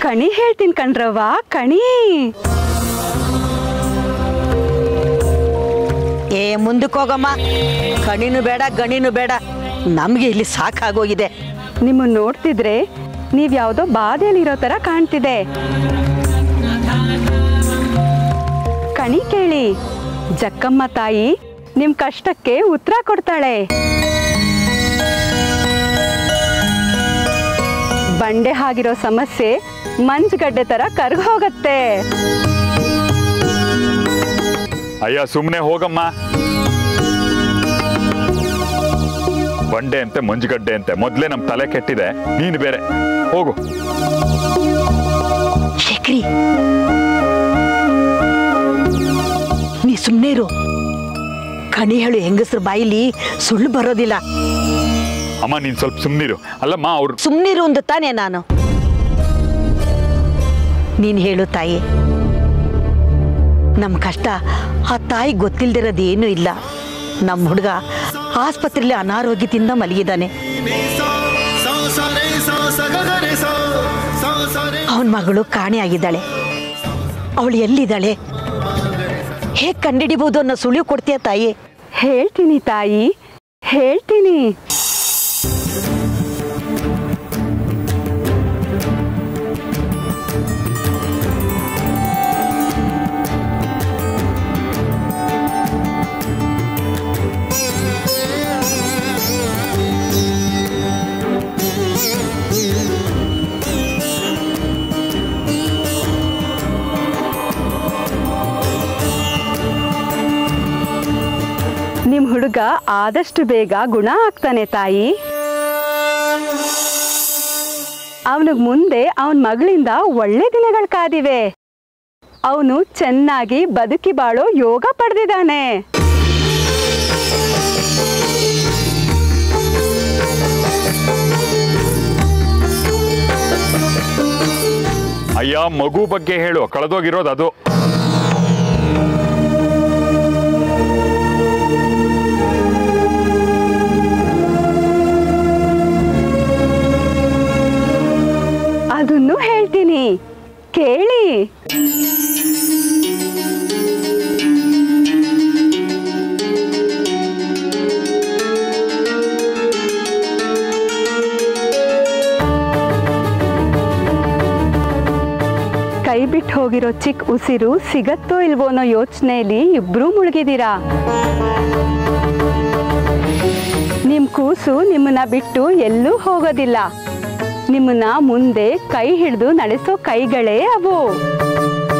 ಕಣಿ ಹೇಳ್ತೀನಿ ಕಣ್ರವ್ವ ಕಣಿ ಏ ಮುಂದಕ್ಕೆ ಹೋಗಮ್ಮ ಕಣಿನೂ ಬೇಡ ಗಣಿನೂ ಬೇಡ ನಮಗೆ ಇಲ್ಲಿ ಸಾಕಾಗೋಗಿದೆ ನಿಮ್ಮ ನೋಡ್ತಿದ್ರೆ ನೀವ್ ಯಾವ್ದೋ ಬಾಧೆಯಲ್ಲಿರೋ ತರ ಕಾಣ್ತಿದೆ ಕಣಿ ಕೇಳಿ ಜಕ್ಕಮ್ಮ ತಾಯಿ ನಿಮ್ ಕಷ್ಟಕ್ಕೆ ಉತ್ತರ ಕೊಡ್ತಾಳೆ ಬಂಡೆ ಆಗಿರೋ ಸಮಸ್ಯೆ ಮಂಜುಗಡ್ಡೆ ತರ ಕರ್ಗ್ ಹೋಗತ್ತೆ ಅಯ್ಯ ಸುಮ್ಮನೆ ಹೋಗಮ್ಮ ಬಂಡೆ ಅಂತೆ ಮಂಜುಗಡ್ಡೆ ಅಂತೆ ಮೊದ್ಲೇ ನಮ್ ತಲೆ ಕೆಟ್ಟಿದೆ ನೀನು ಬೇರೆ ಹೋಗು ಶೇಖರಿ ನೀ ಸುಮ್ಮನೆ ಇರು ಕಣಿ ಹೇಳು ಹೆಂಗಸ್ರ ಬಾಯಿಲಿ ಸುಳ್ಳು ಬರೋದಿಲ್ಲ ಅಮ್ಮ ನೀನ್ ಸ್ವಲ್ಪ ಸುಮ್ನಿರು ಅಲ್ಲಮ್ಮ ಅವ್ರು ಸುಮ್ಮನಿರು ಅಂದ ತಾನೇ ನಾನು ನೀನು ಹೇಳು ತಾಯಿ ನಮ್ಮ ಕಷ್ಟ ಆ ತಾಯಿ ಗೊತ್ತಿಲ್ದಿರೋದೇನೂ ಇಲ್ಲ ನಮ್ಮ ಹುಡುಗ ಆಸ್ಪತ್ರೆಯಲ್ಲಿ ಅನಾರೋಗ್ಯದಿಂದ ಮಲಗಿದ್ದಾನೆ ಅವನ ಮಗಳು ಕಾಣೆಯಾಗಿದ್ದಾಳೆ ಅವಳು ಎಲ್ಲಿದ್ದಾಳೆ ಹೇಗೆ ಕಂಡಿಡಿಬೋದು ಅನ್ನೋ ಸುಳಿವು ಕೊಡ್ತೀಯ ತಾಯಿ ಹೇಳ್ತೀನಿ ತಾಯಿ ಹೇಳ್ತೀನಿ ನಿಮ್ ಹುಡುಗ ಆದಷ್ಟು ಬೇಗ ಗುಣ ಆಗ್ತಾನೆ ತಾಯಿ ಅವನಿಗೆ ಮುಂದೆ ಅವನ ಮಗಳಿಂದ ಒಳ್ಳೆ ದಿನಗಳು ಕಾದಿವೆ ಅವನು ಚೆನ್ನಾಗಿ ಬದುಕಿ ಬಾಳೋ ಯೋಗ ಪಡೆದಿದ್ದಾನೆ ಅಯ್ಯ ಮಗು ಬಗ್ಗೆ ಹೇಳು ಕಳೆದೋಗಿರೋದು ಅದು ಅದನ್ನು ಹೇಳ್ತೀನಿ ಕೇಳಿ ಕೈ ಬಿಟ್ಟು ಹೋಗಿರೋ ಚಿಕ್ಕ ಉಸಿರು ಸಿಗತ್ತೋ ಇಲ್ವೋ ಅನ್ನೋ ಯೋಚನೆಯಲ್ಲಿ ಇಬ್ರು ಮುಳುಗಿದ್ದೀರಾ ನಿಮ್ ಕೂಸು ನಿಮ್ಮನ್ನ ಬಿಟ್ಟು ಎಲ್ಲೂ ಹೋಗೋದಿಲ್ಲ ನಿಮ್ಮನ್ನ ಮುಂದೆ ಕೈ ಹಿಡಿದು ನಡೆಸೋ ಕೈಗಳೇ ಅವು